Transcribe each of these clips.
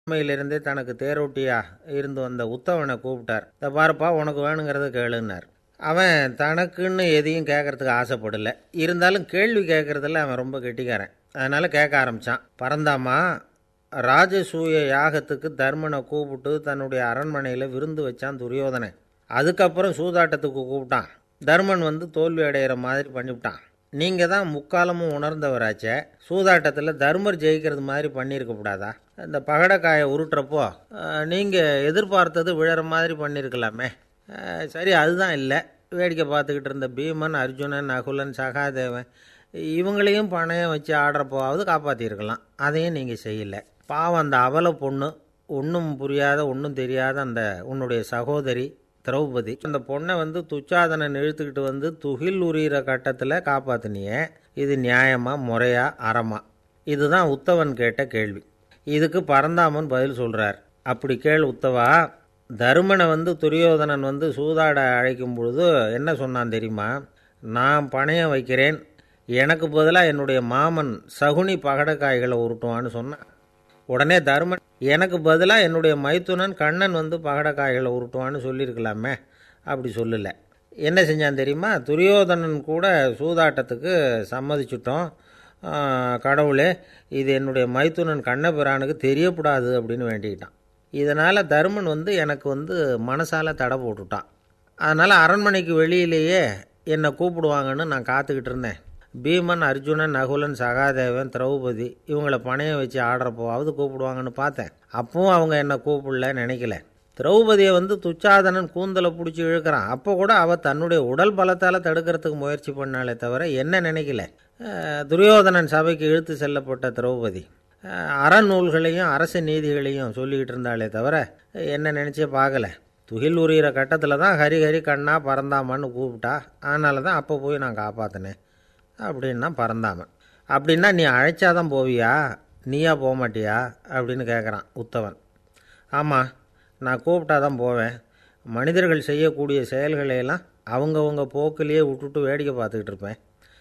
உண்மையிலிருந்தே தனக்கு தேரோட்டியா இருந்து வந்த உத்தவனை கூப்பிட்டார் இந்த பாருப்பா உனக்கு வேணுங்கிறத கேளுன்னார் அவன் தனக்குன்னு எதையும் கேட்கறதுக்கு ஆசைப்படல இருந்தாலும் கேள்வி கேட்கறதுல அவன் ரொம்ப கெட்டிக்காரன் அதனால கேட்க ஆரம்பிச்சான் பரந்தாமா ராஜசூய யாகத்துக்கு தர்மனை கூப்பிட்டு தன்னுடைய அரண்மனையில் விருந்து வச்சான் துரியோதனன் அதுக்கப்புறம் சூதாட்டத்துக்கு கூப்பிட்டான் தர்மன் வந்து தோல்வி அடைகிற மாதிரி பண்ணிவிட்டான் நீங்கள் தான் முக்காலமும் உணர்ந்தவராச்சே சூதாட்டத்தில் தர்மர் ஜெயிக்கிறது மாதிரி பண்ணியிருக்க கூடாதா இந்த பகடக்காயை உருட்டுறப்போ நீங்கள் எதிர்பார்த்தது விழற மாதிரி பண்ணியிருக்கலாமே அஹ், சரி அதுதான் இல்லை வேடிக்கை பார்த்துக்கிட்டு இருந்த பீமன் அர்ஜுனன் நகுலன் சகாதேவன் இவங்களையும் பணையம் வச்சு ஆடுறப்போவாவது காப்பாற்றிருக்கலாம் அதையும் நீங்கள் செய்யலை பாவம் அந்த அவல பொண்ணு ஒன்றும் புரியாத ஒன்றும் தெரியாத அந்த உன்னுடைய சகோதரி திரௌபதி அந்த பொண்ணை வந்து துச்சாதனன் இழுத்துக்கிட்டு வந்து துகில் உரியிற கட்டத்தில் காப்பாத்தினியே இது நியாயமா முறையா அறமா இதுதான் உத்தவன் கேட்ட கேள்வி இதுக்கு பரந்தாமன் பதில் சொல்றார் அப்படி கேள் உத்தவா தருமனை வந்து துரியோதனன் வந்து சூதாட அழைக்கும் பொழுது என்ன சொன்னான் தெரியுமா நான் பணையம் வைக்கிறேன் எனக்கு பதிலாக என்னுடைய மாமன் சகுனி பகடக்காய்களை உருட்டுவான்னு சொன்னான் உடனே தருமன் எனக்கு பதிலாக என்னுடைய மைத்துனன் கண்ணன் வந்து பகடக்காய்களை உருட்டுவான்னு சொல்லியிருக்கலாமே அப்படி சொல்லலை என்ன செஞ்சான் தெரியுமா துரியோதனன் கூட சூதாட்டத்துக்கு சம்மதிச்சிட்டோம் ஆ, கடவுளே இது என்னுடைய மைத்துனன் கண்ணபிரானுக்கு தெரியக்கூடாது அப்படின்னு வேண்டிக்கிட்டான் இதனால் தருமன் வந்து எனக்கு வந்து மனசால தடை போட்டுட்டான் அதனால் அரண்மனைக்கு வெளியிலேயே என்னை கூப்பிடுவாங்கன்னு நான் காத்துக்கிட்டு இருந்தேன் பீமன் அர்ஜுனன் நகுலன் சகாதேவன் திரௌபதி இவங்கள பணையம் வச்சு ஆடுறப்போவாவது கூப்பிடுவாங்கன்னு பார்த்தேன் அப்பவும் அவங்க என்னை கூப்பிடல நினைக்கல திரௌபதியை வந்து துச்சாதனன் கூந்தலை பிடிச்சி இழுக்கிறான் அப்போ கூட அவள் தன்னுடைய உடல் பலத்தால் தடுக்கிறதுக்கு முயற்சி பண்ணாலே தவிர என்ன நினைக்கல அஹ், துரியோதனன் சபைக்கு இழுத்து செல்லப்பட்ட திரௌபதி அஹ், அறநூல்களையும் அரச நீதிகளையும் சொல்லிக்கிட்டு இருந்தாலே தவிர என்ன நினச்சே பார்க்கல துகில் உரியிற கட்டத்தில் தான் ஹரி ஹரி கண்ணா பறந்தாமான்னு கூப்பிட்டா அதனால தான் அப்போ போய் நான் காப்பாற்றினேன் அப்படின்னா பறந்தாமன் அப்படின்னா நீ அழைச்சாதான் போவியா நீயா போக மாட்டியா அப்படின்னு கேட்குறான் உத்தவன் ஆமாம் நான் கூப்பிட்டா தான் போவேன் மனிதர்கள் செய்யக்கூடிய செயல்களை எல்லாம் அவங்கவங்க போக்கிலேயே விட்டுட்டு வேடிக்கை பார்த்துக்கிட்டு இருப்பேன்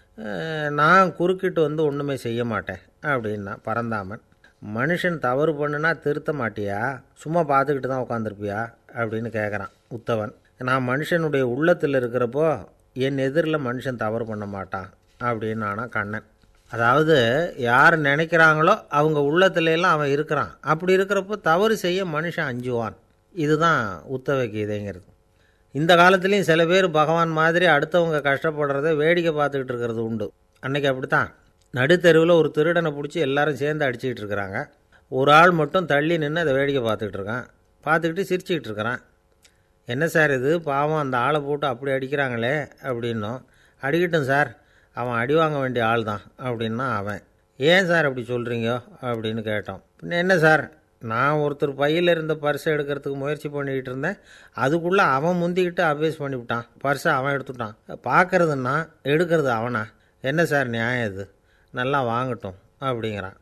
அஹ், நான் குறுக்கிட்டு வந்து ஒன்றுமே செய்ய மாட்டேன் அப்படின்னா பறந்தாமன் மனுஷன் தவறு பண்ணுனா திருத்த மாட்டியா சும்மா பார்த்துக்கிட்டு தான் உட்காந்துருப்பியா அப்படின்னு கேட்குறான் உத்தவன் நான் மனுஷனுடைய உள்ளத்தில் இருக்கிறப்போ என் எதிரில் மனுஷன் தவறு பண்ண மாட்டான் அப்படின்னு ஆனா கண்ணன் அதாவது யார் நினைக்கிறாங்களோ அவங்க உள்ளத்துல எல்லாம் அவன் இருக்கிறான் அப்படி இருக்கிறப்போ தவறு செய்ய மனுஷன் அஞ்சுவான் இதுதான் உத்தவ கீதைங்கிறது இந்த காலத்துலேயும் சில பேர் பகவான் மாதிரி அடுத்தவங்க கஷ்டப்படுறத வேடிக்கை பார்த்துக்கிட்டு இருக்கிறது உண்டு அன்னைக்கு அப்படித்தான் நடுத்தெருவில் ஒரு திருடனை பிடிச்சி எல்லாரும் சேர்ந்து அடிச்சுக்கிட்டு இருக்கிறாங்க ஒரு ஆள் மட்டும் தள்ளி நின்று அதை வேடிக்கை பார்த்துக்கிட்டு இருக்கான் பார்த்துக்கிட்டு சிரிச்சுக்கிட்டு இருக்கிறான் என்ன சார் இது பாவம் அந்த ஆளை போட்டு அப்படி அடிக்கிறாங்களே அப்படின்னோம் அடிக்கட்டும் சார் அவன் அடி வாங்க வேண்டிய ஆள் தான் அப்படின்னா அவன் ஏன் சார் அப்படி சொல்கிறீங்க அப்படின்னு கேட்டோம் பின்ன என்ன சார் நான் ஒருத்தர் பையில் இருந்த பர்ஸை எடுக்கிறதுக்கு முயற்சி பண்ணிக்கிட்டு இருந்தேன் அதுக்குள்ளே அவன் முந்திக்கிட்டு அபேஸ் பண்ணிவிட்டான் பர்ஸை அவன் எடுத்துட்டான் பார்க்கறதுன்னா எடுக்கிறது அவனா என்ன சார் நியாயம் இது நல்லா வாங்கட்டும் அப்படிங்கிறான்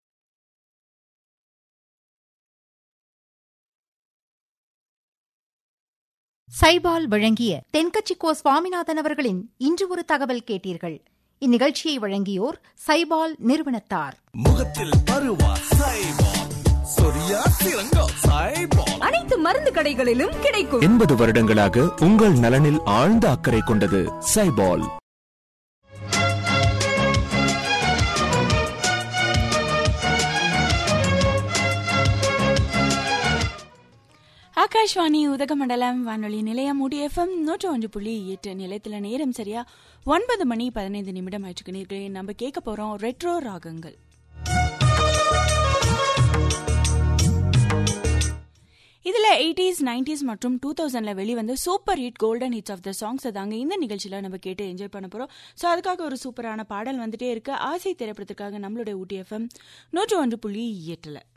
சைபால் வழங்கிய தென்கட்சிக்கோ சுவாமிநாதன் அவர்களின் இன்று ஒரு தகவல் கேட்டீர்கள் இந்நிகழ்ச்சியை வழங்கியோர் சைபால் நிறுவனத்தார் முகத்தில் பருவா சைபால் சொரியா சிறங்கா சைபால் அனைத்து மருந்து கடைகளிலும் கிடைக்கும் எண்பது வருடங்களாக உங்கள் நலனில் ஆழ்ந்த அக்கறை கொண்டது சைபால் ஆகாஷ்வாணி உதகமண்டலம் வானொலி நிலையம் எஃப்எம் நூற்று ஒன்று புள்ளி எட்டு நிலையத்தில் நேரம் சரியா ஒன்பது மணி பதினைந்து நிமிடம் ஆயிடுச்சு நேர்களே நம்ம கேட்க போறோம் ரெட்ரோ ராகங்கள் இதுல எயிட்டிஸ் நைன்டிஸ் மற்றும் டூ தௌசண்ட்ல வெளிவந்த super hit golden hits of the songs தாங்க இந்த நிகழ்ச்சியில நம்ம கேட்டு என்ஜாய் பண்ண போறோம் ஸோ அதுக்காக ஒரு சூப்பரான பாடல் வந்துட்டே இருக்கு ஆசை திரைப்படத்திற்காக நம்மளுடைய ஊட்டி எஃப்எம் நூற்று ஒன்று புள்ளி எட்டுல